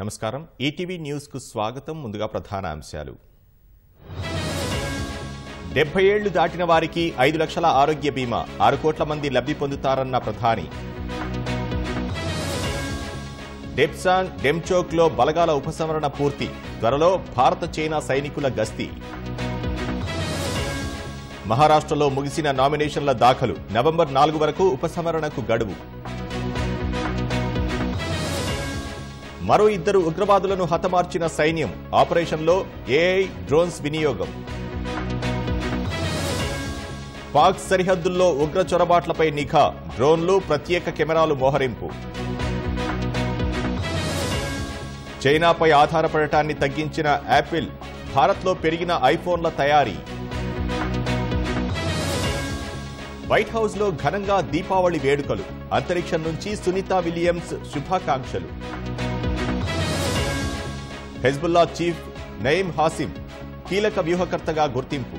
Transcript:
నమస్కారం ETV news కు స్వాగతం ముందుగా ప్రధాన అంశాలు డెబ్బై ఏళ్లు దాటిన వారికి ఐదు లక్షల ఆరోగ్య బీమా ఆరు కోట్ల మంది లబ్ధి పొందుతారన్న ప్రధాని డెప్సాంగ్ డెమ్చోక్ లో బలగాల ఉపసంహరణ పూర్తి త్వరలో భారత చైనా సైనికుల గస్తీ మహారాష్ట్రలో ముగిసిన నామినేషన్ల దాఖలు నవంబర్ నాలుగు వరకు ఉపసంహరణకు గడువు మరో ఇద్దరు ఉగ్రవాదులను హతమార్చిన సైన్యం ఆపరేషన్లో ఏఐ డ్రోన్స్ వినియోగం పాక్ సరిహద్దుల్లో ఉగ్ర చొరబాట్లపై నిఘా డ్రోన్లు ప్రత్యేక కెమెరాలు మోహరింపు చైనాపై ఆధారపడటాన్ని తగ్గించిన యాపిల్ భారత్లో పెరిగిన ఐఫోన్ల తయారీ వైట్ హౌస్ లో ఘనంగా దీపావళి వేడుకలు అంతరిక్షం నుంచి సునీత విలియమ్స్ శుభాకాంక్షలు హెజ్బుల్లా చీఫ్ నయీం హాసిం కీలక వ్యూహకర్తగా గుర్తింపు